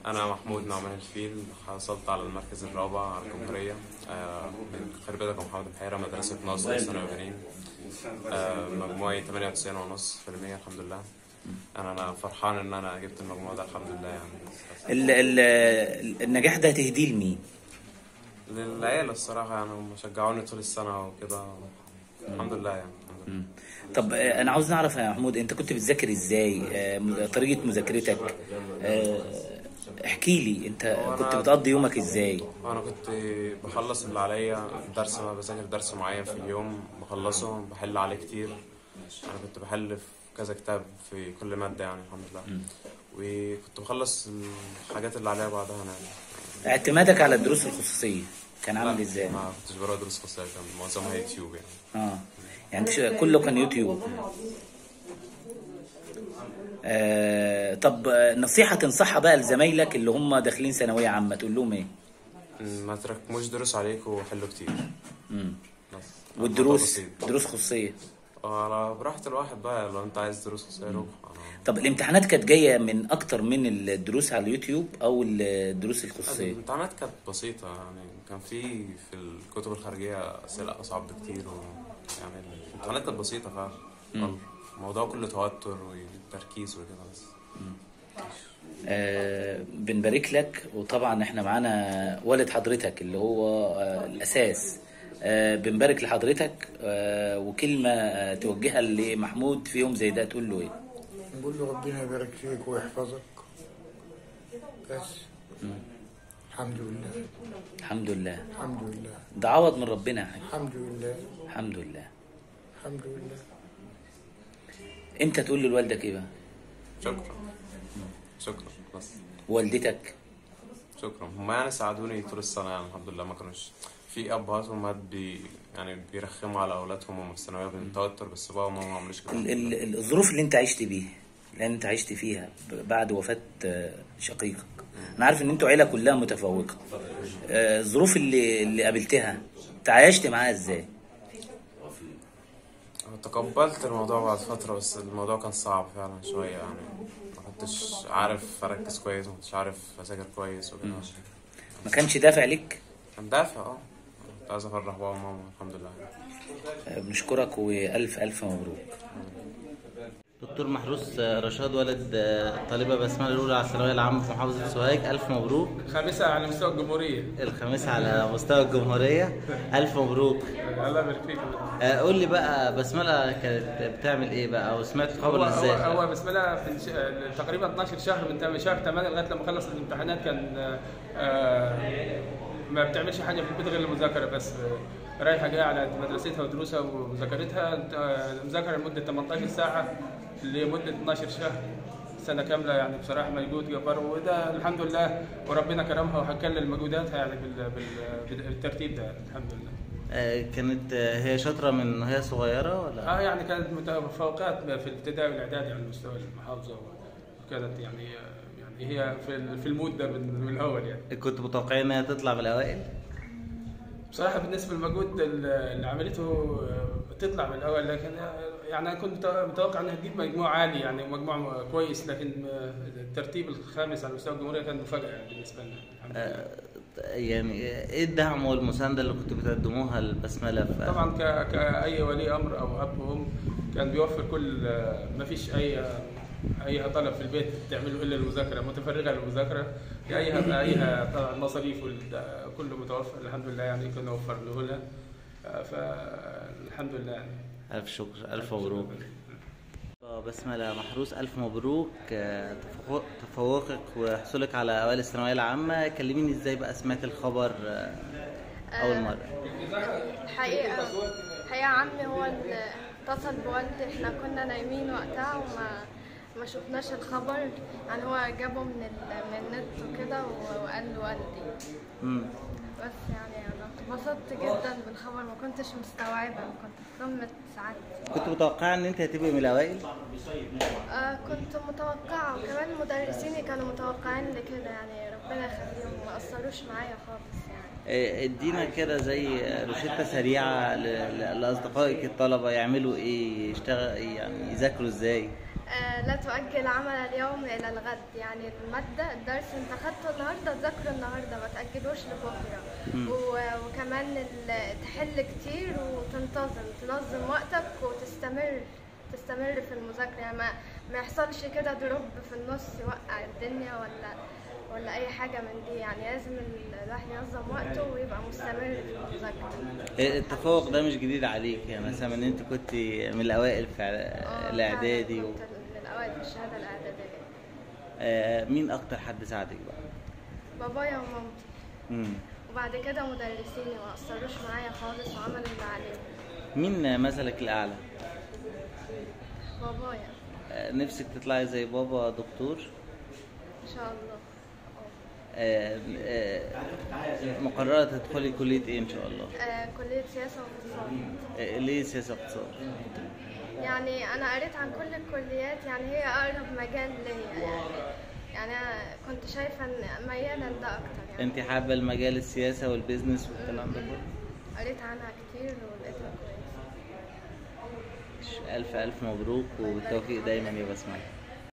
أنا محمود نعمان الفيل حصلت على المركز الرابع على الجمهورية آه، من خريبتك محمد بحيرة مدرسة ناصر ثانوي بنين آه، مجموعي 98 ونص في المية الحمد لله أنا أنا فرحان إن أنا جبت المجموع ده الحمد لله يعني ال ال النجاح ده هتهديه لمين؟ للعيلة الصراحة يعني هم شجعوني طول السنة وكده الحمد لله يعني الحمد لله. طب آه، انا عاوز نعرف يا محمود انت كنت بتذاكر ازاي آه، م- طريقه مذاكرتك آه، احكي لي انت كنت بتقضي يومك ازاي أنا كنت بخلص اللي عليا درس ما بذاكر درس معين في اليوم بخلصه بحل عليه كتير أنا كنت بحل في كذا كتاب في كل مادة يعني الحمد لله وكنت بخلص الحاجات اللي عليا بعدها أنا يعني اعتمادك على الدروس الخصوصيه كان عامل لا، ازاي ما كنتش بروح دروس خصوصية كان معظمها يوتيوب يعني اه يعني انت شو- كله كان يوتيوب آه طب آه، نصيحه تنصحها بقى لزمايلك اللي هم داخلين ثانويه عامه تقول لهم ايه ما تركموش دروس عليكم وحلوا كتير مم. بس والدروس الموضوع بسيط. دروس خصوصيه على براحة الواحد بقى لو انت عايز دروس خصوصية روح أنا- طب الامتحانات كانت جايه من اكتر من الدروس على اليوتيوب او الدروس الخصوصيه الامتحانات كانت بسيطة يعني كان في في الكتب الخارجية أسئلة أصعب بكتير و يعني الامتحانات كانت بسيطة فعلا الموضوع كله توتر وتركيز وكده بس آه بنبارك لك وطبعا احنا معانا والد حضرتك اللي هو آه الاساس آه بنبارك لحضرتك آه وكلمه آه توجهها لمحمود في يوم زي ده تقول له ايه نقول له ربنا يبارك فيك ويحفظك بس الحمد لله الحمد لله الحمد لله ده عوض من ربنا يا حاج الحمد لله الحمد لله الحمد لله انت تقول لوالدك ايه بقى شكرا شكرا بس والدتك شكرا هم يعني ساعدوني طول السنة يعني الحمد لله ما كانوش في أبهات وأمهات بي يعني بيرخموا على أولادهم وهم في الثانوية بالتوتر بس بابا وماما ما عملوش كده ال- ال- الظروف اللي انت عشت بيها اللي انت عشت فيها ب- بعد وفاة آه، شقيقك انا عارف ان انتوا عيلة كلها متفوقة آه، الظروف اللي اللي قابلتها تعايشت معاها ازاي تقبلت الموضوع بعد فترة بس الموضوع كان صعب فعلا شوية يعني ما كنتش عارف أركز كويس ما كنتش عارف أذاكر كويس وكده ما كانش دافع لك كان دافع اه كنت عايز أفرح بابا وماما الحمد لله آه، بنشكرك والف الف مبروك دكتور محروس رشاد ولد طالبة بسمة الأولى على الثانوية العامة في محافظة سوهاج ألف مبروك خامسة على مستوى الجمهورية الخامسة على مستوى الجمهورية ألف مبروك الله يبارك فيك آه، قول لي بقى بسملة كانت بتعمل إيه بقى وسمعت هو الخبر هو, إزاي؟ هو بسم الله في الش- تقريبا 12 شهر من تم- شهر 8 لغايه لما خلص الامتحانات كان آه، ما بتعملش حاجه في البيت غير المذاكره بس آه، رايحه جايه على مدرستها ودروسها ومذاكرتها آه، مذاكره لمده 18 ساعه لمده 12 شهر سنة كاملة يعني بصراحة مجهود جبار وده الحمد لله وربنا كرمها وهكلل مجهوداتها يعني بال- بال- بالترتيب ده الحمد لله. آه، كانت آه، هي شاطرة من وهي صغيرة ولا؟ اه يعني كانت متفوقات في الابتدائي والاعدادي على مستوى المحافظه وكانت يعني يعني هي في في المود ده من, من الاول يعني كنت متوقعين إن هي تطلع من الأوائل؟ بصراحه بالنسبه للمجهود اللي عملته آه، تطلع من الاول لكن يعني انا كنت متوقع انها تجيب مجموع عالي يعني مجموع كويس لكن آه، الترتيب الخامس على مستوى الجمهوريه كان مفاجاه يعني بالنسبه لنا الحمد لله. آه، يعني ايه الدعم والمساندة اللي كنتوا بتقدموها لبسملة في طبعا ك- كاي ولي امر او اب وام كان بيوفر كل ما فيش اي اي طلب في البيت تعمله الا المذاكره متفرغه للمذاكره اي اي طبعا مصاريف وال- كله متوفر الحمد لله يعني كنا وفرناه لها فالحمد لله يعني ألف شكر ألف مبروك آه، بسملة محروس ألف مبروك آه، تفوق- تفوقك وحصولك على أوائل الثانوية العامة كلميني إزاي بقى سمعت الخبر آه، أول مرة الحقيقة الحقيقة عمي هو اللي اتصل بوالدي احنا كنا نايمين وقتها وما ما شفناش الخبر يعني هو جابه من ال... من النت وكده و- وقال له والدي مم. بس يعني انا اتبسطت جدا بالخبر ما كنتش مستوعبة كنت في قمة سعادتي كنت متوقعة إن أنت هتبقي من الأوائل آه كنت متوقعة وكمان مدرسيني كانوا متوقعين لكده يعني ربنا يخليهم ما أثروش معايا خالص يعني آه، ادينا كده زي روشتة سريعة ل- ل- لأصدقائك الطلبة يعملوا إيه يشتغل يعني يذاكروا إزاي آه، لا تؤجل عمل اليوم إلى الغد يعني المادة الدرس انت خدته النهاردة تذاكره النهاردة ما تأجلوش لبكرة و- وكمان ال- تحل كتير وتنتظم تنظم وقتك وتستمر تستمر في المذاكرة يعني ما, ما يحصلش كده دروب في النص يوقع الدنيا ولا ولا أي حاجة من دي يعني لازم ال- الواحد ينظم وقته ويبقى مستمر في المذاكرة التفوق ده مش جديد عليك يعني مثلا ان انت كنت من الاوائل في آه، الاعدادي فعلاً و... كنت من الأوائل في الشهادة الإعدادية آه، مين اكتر حد ساعدك بقى بابايا ومامتي مم. وبعد كده مدرسيني ما قصروش معايا خالص وعملوا اللي عليهم مين مثلك الاعلى بابايا آه، نفسك تطلعي زي بابا دكتور ان شاء الله آه، آه، مقررة تدخلي كلية ايه ان شاء الله آه كلية سياسة واقتصاد آه، ليه سياسة اقتصاد يعني أنا قريت عن كل الكليات يعني هي أقرب مجال ليا يعني يعني أنا كنت شايفة إن ميالة لده أكتر يعني انت حابة المجال السياسة والبيزنس والكلام ده كله قريت عنها كتير ولقيتها كويسة الف الف مبروك وبالتوفيق دايما يا بسمة